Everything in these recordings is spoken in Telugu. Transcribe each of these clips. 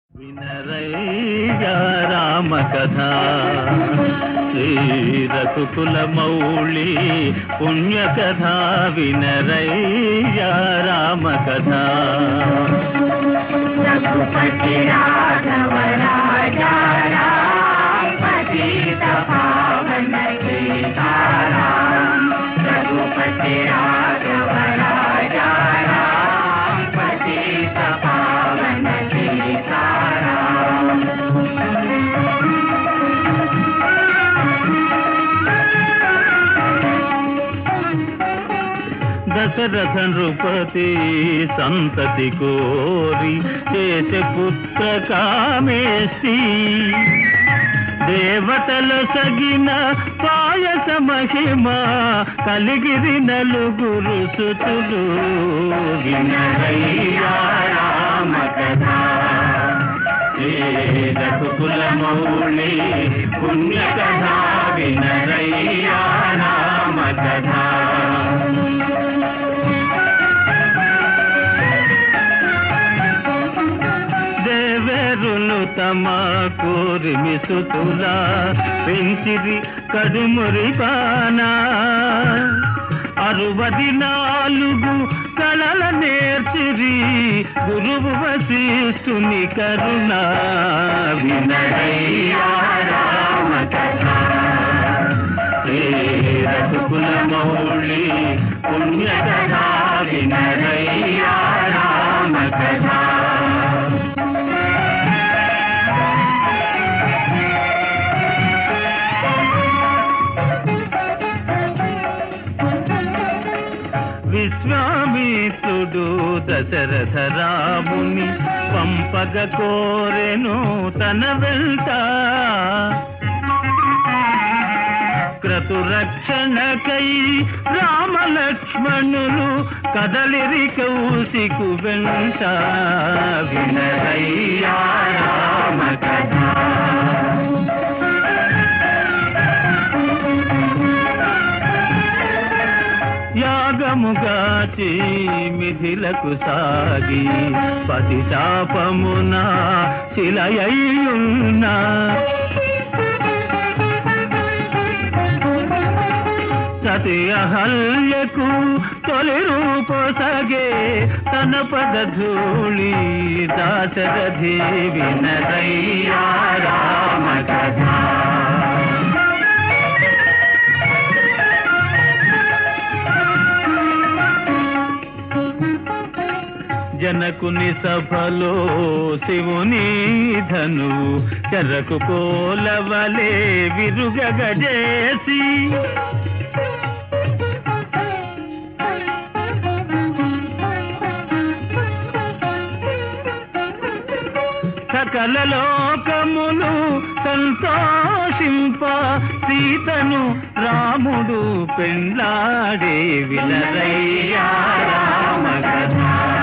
వినరయ్యా రామ కథ శ్రీరఘుకుల మౌళి పుణ్య కథ వినరయ్యా రామ కథ రఘుపతి రాఘవ రాజా రామ్ పతిత పావన సీతారాం రఘుపతి రాఘవ రాజా రామ్ పతిత పావన సీతారాం దశరథ నృపతి సంతతి కోరి చేసే పుత్ర కామేష్టి దేవతల సగిన పాయస మహిమ కలిగిరి నలుగురు సుతులు వినరయ్యా రామ కథ రఘుకుల మౌళి పుణ్య కథ వినరయ్యా రామ కథ దేవరులు తమ కోరిమి సుతుల పెంచిరి కడుమురి పానా అరువది నాలుగు కళల నేర్చిరి గురువు వశిష్ఠుని కరుణ వినయ్యా రామ కథ రఘుకుల మౌళి పుణ్య కథ వినయ్యా రామ కథ విశ్వామిత్రుడు దశరథ రాముని పంపగ కోరెను తన వెంట క్రతురక్షణకై రామలక్ష్మణులు కదలిరి కౌశికు వెంట వినరయ్యా రామ కథ యాగముగాచి మిథిలకు సాగి పతి శాపమున శిలయ్యున్న సతి అహల్యకు తొలి రూపొసగే తన పద ధూళి దాశరథి వినరయ్యా రామ కథ జనకుని సభలో శివుని ధను చెరకు కోలవలే విరుగగజేసి సకల లోకములు సంతోషింప సీతను రాముడు పెండ్లాడే వినరయ్యా రామ కథ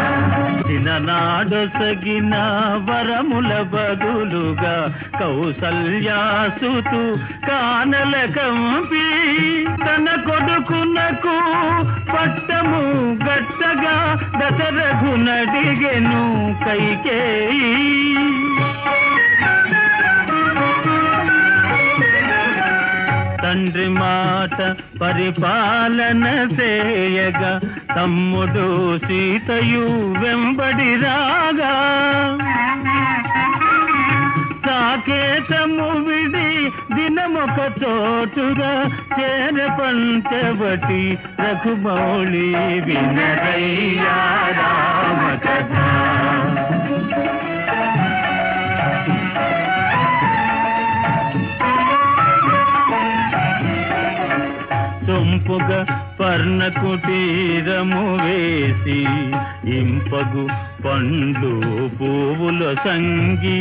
దిననాడొసగిన వరముల బదులుగా కౌసల్యాసుతు కానల కంపి తన కొడుకునకు పట్టము గట్టగా దశరథు నడిగెను కైకేయి తండ్రి మాట పరిపాలన చేయగా తమ్ముడు సీతయు వెంబడి రాగా సాకేతము విడి దినమొక చోటుగా చేర పంచవటి రఘుమౌళి వినరయ్యా రామ కథ సొంపుగ పర్ణ కుటీరము వేసి ఇంపగు పండ్లు పువ్వుల సంగి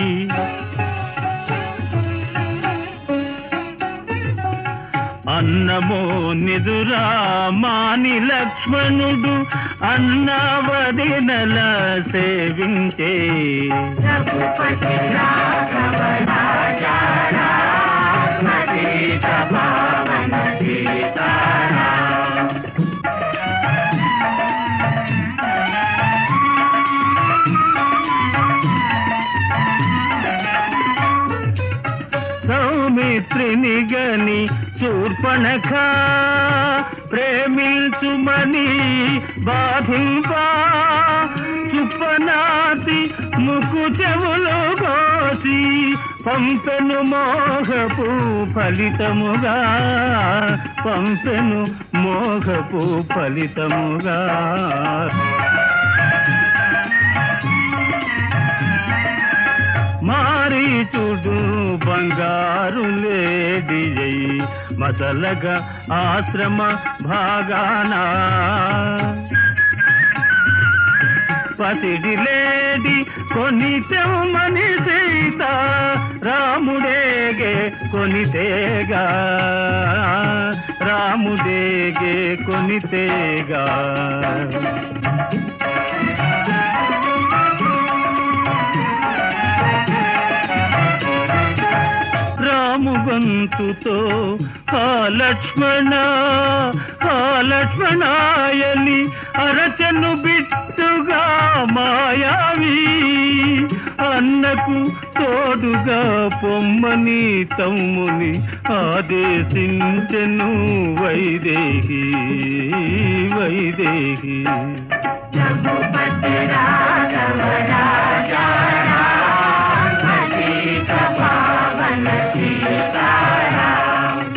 అన్నమో నిదురా మాని లక్ష్మణుడు అన్నవదినల సేవించే రఘుపతి రాఘవ రాజా రామ్ పతిత పావన సీతారాం ఆ లేనిగని శూర్పణఖ ప్రేమించుమని బాధింపా చుప్పనాతి ముక్కు చెవులు కోసి పంపెను మోహపు ఫలితముగా పంపెను మోహపు ఫలితముగా మారీచుడు బంగారు లేడి మసలగా ఆశ్రమ భాగానా పసిడి లేడి కొనితెమ్మని సీత రాముడేగే కొనితేగా రాముడేగే కొనితేగా రాము గొంతుతో ఆ లక్ష్మణ ఆ లక్ష్మణాయని అరచను బిట్టుగా మాయావి అన్నకు తోడుగా పొమ్మని తమ్ముని ఆదేశించెను వైదేహి వైదేహి రఘుపతి రాఘవ రాజా రామ పతిత పావన సీతారామ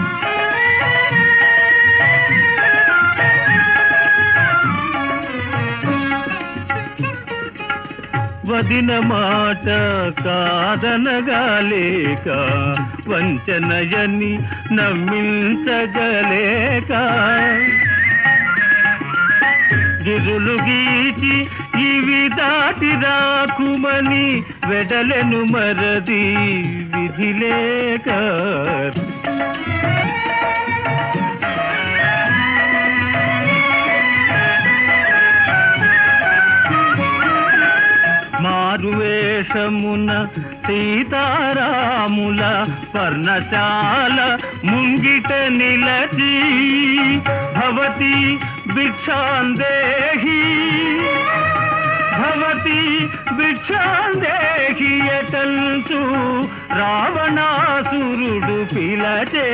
వదిన మాట కాదనగాలేక వంచనయని నమ్మించగలేక గిరులు గీచి ఇవి దాటి రాకుమని వెడలెను మరది విధి లేక మారువేషమున సీతారాముల పర్ణశాల ముంగిట నిలచి భవతి భిక్షాందేహి భవతి భిక్షాందేహి ఎటల్చు రావణాసురుడు పిలచే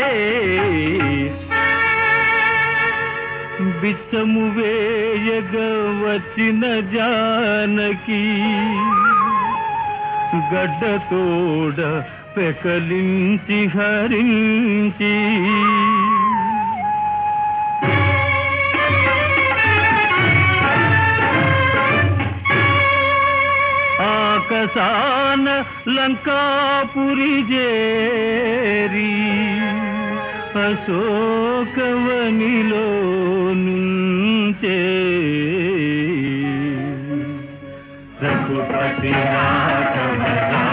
బిచ్చము వేయగ వచ్చిన జానకి గడ్డతోడ పెకలించి హరించి ఆకసాన లంకాపురి జేరి అశోకవనిలో నుంచే రఘుపతి రాఘవ